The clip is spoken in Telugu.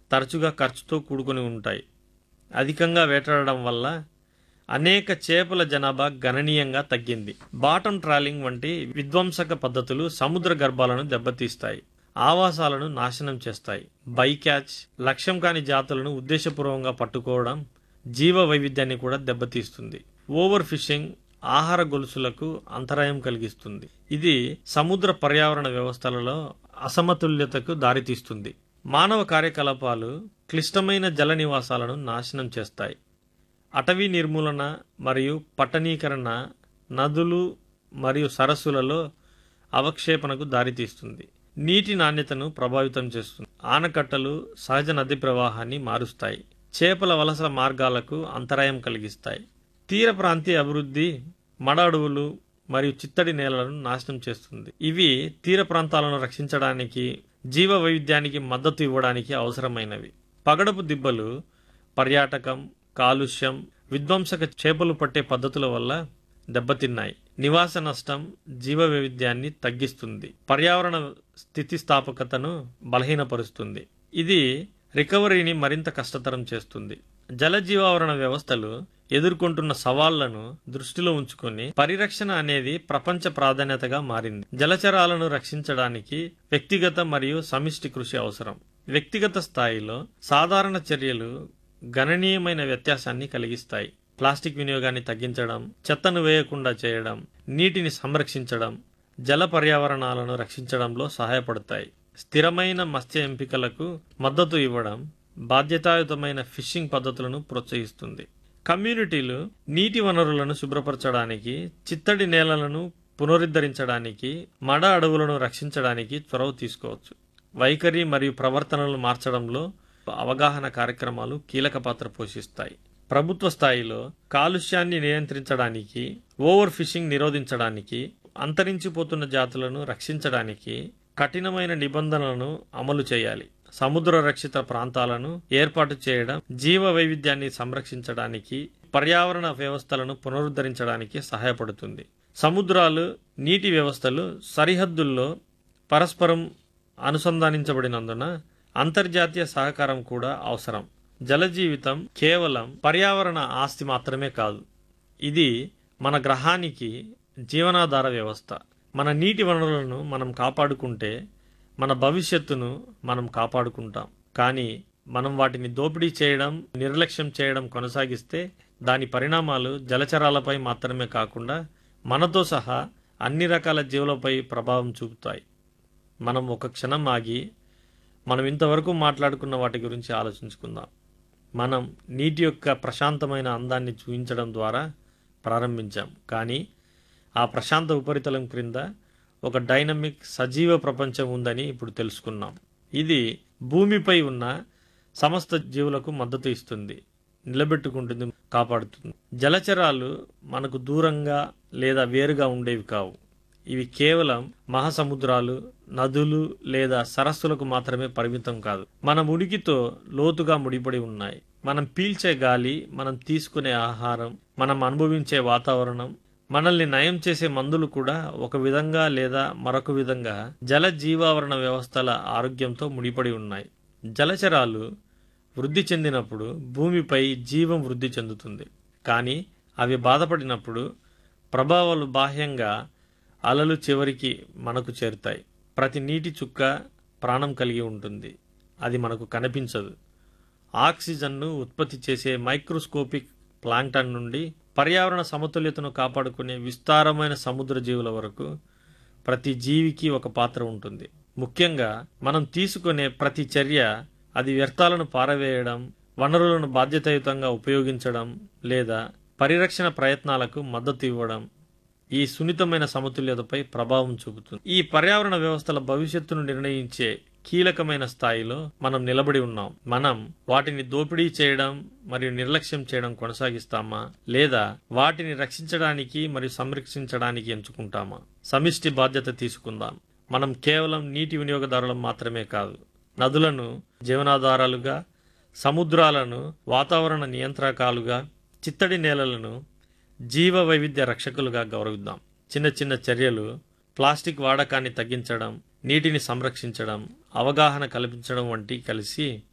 తరచుగా ఖర్చుతో కూడుకొని ఉంటాయి అధికంగా వేటాడడం వల్ల అనేక చేపల జనాభా గణనీయంగా తగ్గింది బాటం ట్రాలింగ్ వంటి విధ్వంసక పద్ధతులు సముద్ర గర్భాలను దెబ్బతీస్తాయి ఆవాసాలను నాశనం చేస్తాయి బైక్యాచ్ లక్ష్యం కాని జాతులను ఉద్దేశపూర్వకంగా పట్టుకోవడం జీవ వైవిధ్యాన్ని కూడా దెబ్బతీస్తుంది ఓవర్ ఫిషింగ్ ఆహార గొలుసులకు అంతరాయం కలిగిస్తుంది ఇది సముద్ర పర్యావరణ వ్యవస్థలలో అసమతుల్యతకు దారితీస్తుంది మానవ కార్యకలాపాలు క్లిష్టమైన జల నివాసాలను నాశనం చేస్తాయి అటవీ నిర్మూలన మరియు పట్టణీకరణ నదులు మరియు సరస్సులలో అవక్షేపణకు దారితీస్తుంది నీటి నాణ్యతను ప్రభావితం చేస్తుంది ఆనకట్టలు సహజ నది ప్రవాహాన్ని మారుస్తాయి చేపల వలస మార్గాలకు అంతరాయం కలిగిస్తాయి తీర ప్రాంతీయ అభివృద్ధి మడ అడవులు మరియు చిత్తడి నేలలను నాశనం చేస్తుంది ఇవి తీర ప్రాంతాలను రక్షించడానికి జీవ వైవిధ్యానికి మద్దతు ఇవ్వడానికి అవసరమైనవి పగడపు దిబ్బలు పర్యాటకం కాలుష్యం విధ్వంసక చేపలు పట్టే పద్ధతుల వల్ల దెబ్బతిన్నాయి నివాస నష్టం జీవ వైవిధ్యాన్ని తగ్గిస్తుంది పర్యావరణ స్థితిస్థాపకతను బలహీనపరుస్తుంది ఇది రికవరీని మరింత కష్టతరం చేస్తుంది జలజీవావరణ వ్యవస్థలు ఎదుర్కొంటున్న సవాళ్లను దృష్టిలో ఉంచుకొని పరిరక్షణ అనేది ప్రపంచ ప్రాధాన్యతగా మారింది జలచరాలను రక్షించడానికి వ్యక్తిగత మరియు సమిష్టి కృషి అవసరం వ్యక్తిగత స్థాయిలో సాధారణ చర్యలు గణనీయమైన వ్యత్యాసాన్ని కలిగిస్తాయి ప్లాస్టిక్ వినియోగాన్ని తగ్గించడం చెత్తను వేయకుండా చేయడం నీటిని సంరక్షించడం జల పర్యావరణాలను రక్షించడంలో సహాయపడతాయి స్థిరమైన మత్స్య ఎంపికలకు మద్దతు ఇవ్వడం బాధ్యతాయుతమైన ఫిషింగ్ పద్ధతులను ప్రోత్సహిస్తుంది కమ్యూనిటీలు నీటి వనరులను శుభ్రపరచడానికి చిత్తడి నేలలను పునరుద్ధరించడానికి మడ అడవులను రక్షించడానికి చొరవ తీసుకోవచ్చు వైఖరి మరియు ప్రవర్తనలు మార్చడంలో అవగాహన కార్యక్రమాలు కీలక పాత్ర పోషిస్తాయి ప్రభుత్వ స్థాయిలో కాలుష్యాన్ని నియంత్రించడానికి ఓవర్ ఫిషింగ్ నిరోధించడానికి అంతరించిపోతున్న జాతులను రక్షించడానికి కఠినమైన నిబంధనలను అమలు చేయాలి సముద్ర రక్షిత ప్రాంతాలను ఏర్పాటు చేయడం జీవ వైవిధ్యాన్ని సంరక్షించడానికి పర్యావరణ వ్యవస్థలను పునరుద్ధరించడానికి సహాయపడుతుంది సముద్రాలు నీటి వ్యవస్థలు సరిహద్దుల్లో పరస్పరం అనుసంధానించబడినందున అంతర్జాతీయ సహకారం కూడా అవసరం జల జీవితం కేవలం పర్యావరణ ఆస్తి మాత్రమే కాదు ఇది మన గ్రహానికి జీవనాధార వ్యవస్థ మన నీటి వనరులను మనం కాపాడుకుంటే మన భవిష్యత్తును మనం కాపాడుకుంటాం కానీ మనం వాటిని దోపిడీ చేయడం నిర్లక్ష్యం చేయడం కొనసాగిస్తే దాని పరిణామాలు జలచరాలపై మాత్రమే కాకుండా మనతో సహా అన్ని రకాల జీవులపై ప్రభావం చూపుతాయి మనం ఒక క్షణం ఆగి మనం ఇంతవరకు మాట్లాడుకున్న వాటి గురించి ఆలోచించుకుందాం మనం నీటి యొక్క ప్రశాంతమైన అందాన్ని చూపించడం ద్వారా ప్రారంభించాం కానీ ఆ ప్రశాంత ఉపరితలం క్రింద ఒక డైనమిక్ సజీవ ప్రపంచం ఉందని ఇప్పుడు తెలుసుకున్నాం ఇది భూమిపై ఉన్న సమస్త జీవులకు మద్దతు ఇస్తుంది నిలబెట్టుకుంటుంది కాపాడుతుంది జలచరాలు మనకు దూరంగా లేదా వేరుగా ఉండేవి కావు ఇవి కేవలం మహాసముద్రాలు నదులు లేదా సరస్సులకు మాత్రమే పరిమితం కాదు మన ఉనికితో లోతుగా ముడిపడి ఉన్నాయి మనం పీల్చే గాలి మనం తీసుకునే ఆహారం మనం అనుభవించే వాతావరణం మనల్ని నయం చేసే మందులు కూడా ఒక విధంగా లేదా మరొక విధంగా జల జీవావరణ వ్యవస్థల ఆరోగ్యంతో ముడిపడి ఉన్నాయి జలచరాలు వృద్ధి చెందినప్పుడు భూమిపై జీవం వృద్ధి చెందుతుంది కానీ అవి బాధపడినప్పుడు ప్రభావాలు బాహ్యంగా అలలు చివరికి మనకు చేరుతాయి ప్రతి నీటి చుక్క ప్రాణం కలిగి ఉంటుంది అది మనకు కనిపించదు ఆక్సిజన్ను ఉత్పత్తి చేసే మైక్రోస్కోపిక్ ప్లాంక్టన్ నుండి పర్యావరణ సమతుల్యతను కాపాడుకునే విస్తారమైన సముద్ర జీవుల వరకు ప్రతి జీవికి ఒక పాత్ర ఉంటుంది ముఖ్యంగా మనం తీసుకునే ప్రతి చర్య అది వ్యర్థాలను పారవేయడం వనరులను బాధ్యతాయుతంగా ఉపయోగించడం లేదా పరిరక్షణ ప్రయత్నాలకు మద్దతు ఇవ్వడం ఈ సున్నితమైన సమతుల్యతపై ప్రభావం చూపుతుంది ఈ పర్యావరణ వ్యవస్థల భవిష్యత్తును నిర్ణయించే కీలకమైన స్థాయిలో మనం నిలబడి ఉన్నాం మనం వాటిని దోపిడీ చేయడం మరియు నిర్లక్ష్యం చేయడం కొనసాగిస్తామా లేదా వాటిని రక్షించడానికి మరియు సంరక్షించడానికి ఎంచుకుంటామా సమిష్టి బాధ్యత తీసుకుందాం మనం కేవలం నీటి వినియోగదారులం మాత్రమే కాదు నదులను జీవనాధారాలుగా సముద్రాలను వాతావరణ నియంత్రకాలుగా చిత్తడి నేలలను జీవ వైవిధ్య రక్షకులుగా గౌరవిద్దాం చిన్న చిన్న చర్యలు ప్లాస్టిక్ వాడకాన్ని తగ్గించడం నీటిని సంరక్షించడం అవగాహన కల్పించడం వంటి కలిసి